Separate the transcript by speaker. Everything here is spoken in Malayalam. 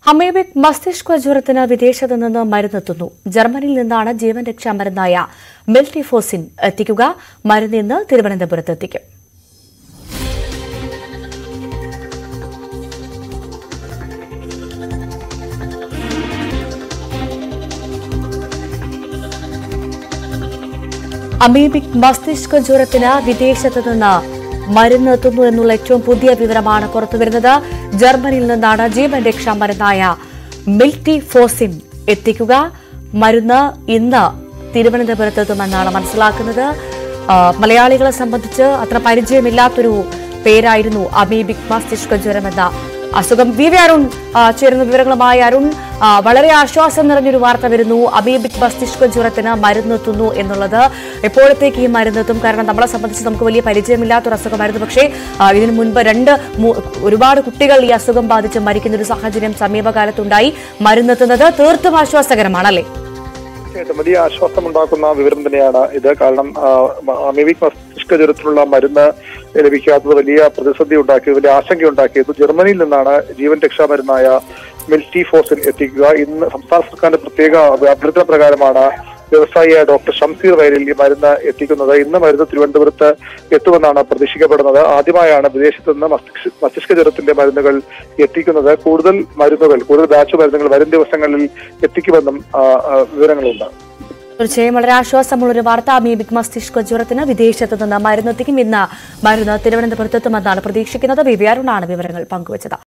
Speaker 1: അമേബിക് മസ്തിഷ്ക ജ്വരത്തിന് വിദേശത്ത് നിന്ന് മരുന്നെത്തുന്നു ജർമ്മനിയിൽ നിന്നാണ് ജീവൻ രക്ഷാ മരുന്നായ മിൽട്ടിഫോസിൻ എത്തിക്കുക മരുന്ന് ഇന്ന് തിരുവനന്തപുരത്ത് എത്തിക്കും അമീബിക് മസ്തിഷ്ക ജ്വരത്തിന് വിദേശത്ത് നിന്ന് മരുന്ന് എത്തുന്നു എന്നുള്ള ഏറ്റവും പുതിയ വിവരമാണ് പുറത്തുവരുന്നത് ജർമ്മനിയിൽ നിന്നാണ് ജീവൻ രക്ഷാ മരുന്നായ മിൽറ്റി ഫോസിൻ എത്തിക്കുക മരുന്ന് ഇന്ന് തിരുവനന്തപുരത്ത് എത്തുമെന്നാണ് മനസ്സിലാക്കുന്നത് ആ, മലയാളികളെ സംബന്ധിച്ച് അത്ര പരിചയമില്ലാത്തൊരു പേരായിരുന്നു അമീബിക് മസ്തിഷ്ക ജ്വരം എന്ന അസുഖം വി വി അരുൺ ആ, ചേരുന്ന വിവരങ്ങളുമായി അരുൺ ആ, വളരെ ആശ്വാസം നിറഞ്ഞൊരു വാർത്ത വരുന്നു അമീബിക് മസ്തിഷ്ക ജ്വരത്തിന് മരുന്നെത്തുന്നു എന്നുള്ളത് എപ്പോഴത്തേക്ക് ഈ മരുന്നെത്തും കാരണം നമ്മളെ സംബന്ധിച്ച് നമുക്ക് വലിയ പരിചയമില്ലാത്തൊരു അസുഖമായിരുന്നു പക്ഷേ ആ, ഇതിനു മുൻപ് രണ്ട് മൂ- ഒരുപാട് കുട്ടികൾ ഈ അസുഖം ബാധിച്ച് മരിക്കുന്ന ഒരു സാഹചര്യം സമീപകാലത്തുണ്ടായി മരുന്നെത്തുന്നത് തീർത്തും ആശ്വാസകരമാണല്ലേ
Speaker 2: തീർച്ചയായിട്ടും വലിയ ആശ്വാസമുണ്ടാക്കുന്ന വിവരം തന്നെയാണ് ഇത് കാരണം ആ, മ- അമീബിക് മസ്തിഷ്ക ജ്വരത്തിനുള്ള മരുന്ന് ലഭിക്കാത്തത് വലിയ പ്രതിസന്ധി ഉണ്ടാക്കിയത് വലിയ ആശങ്ക ഉണ്ടാക്കിയത് ജർമ്മനിയിൽ നിന്നാണ് ജീവൻ രക്ഷാ മരുന്നായ മിൽറ്റി ഫോസിൻ എത്തിക്കുക ഇന്ന് സംസ്ഥാന സർക്കാരിന്റെ പ്രത്യേക അഭ്യർത്ഥന പ്രകാരമാണ് വ്യവസായിയായ ഡോക്ടർ ഷംസീർ വയലിൽ ഈ മരുന്ന് എത്തിക്കുന്നത് ഇന്ന് മരുന്ന് തിരുവനന്തപുരത്ത് എത്തുമെന്നാണ് പ്രതീക്ഷിക്കപ്പെടുന്നത് ആദ്യമായാണ് വിദേശത്ത് നിന്ന് മസ്തിഷ്ക മസ്തിഷ്ക ജ്വരത്തിന്റെ മരുന്നുകൾ എത്തിക്കുന്നത് കൂടുതൽ മരുന്നുകൾ കൂടുതൽ ബാച്ച് മരുന്നുകൾ വരും ദിവസങ്ങളിൽ എത്തിക്കുമെന്നും ആ, ആ, വിവരങ്ങളുണ്ട്
Speaker 1: തീർച്ചയായും വളരെ ആശ്വാസമുള്ളൊരു വാർത്ത അമീബിക് മസ്തിഷ്ക ജ്വരത്തിന് വിദേശത്ത് നിന്ന് മരുന്നെത്തിക്കും ഇന്ന് മരുന്ന് തിരുവനന്തപുരത്തെത്തുമെന്നാണ് പ്രതീക്ഷിക്കുന്നത് വി വി അരുണാണ് വിവരങ്ങൾ പങ്കുവച്ചത്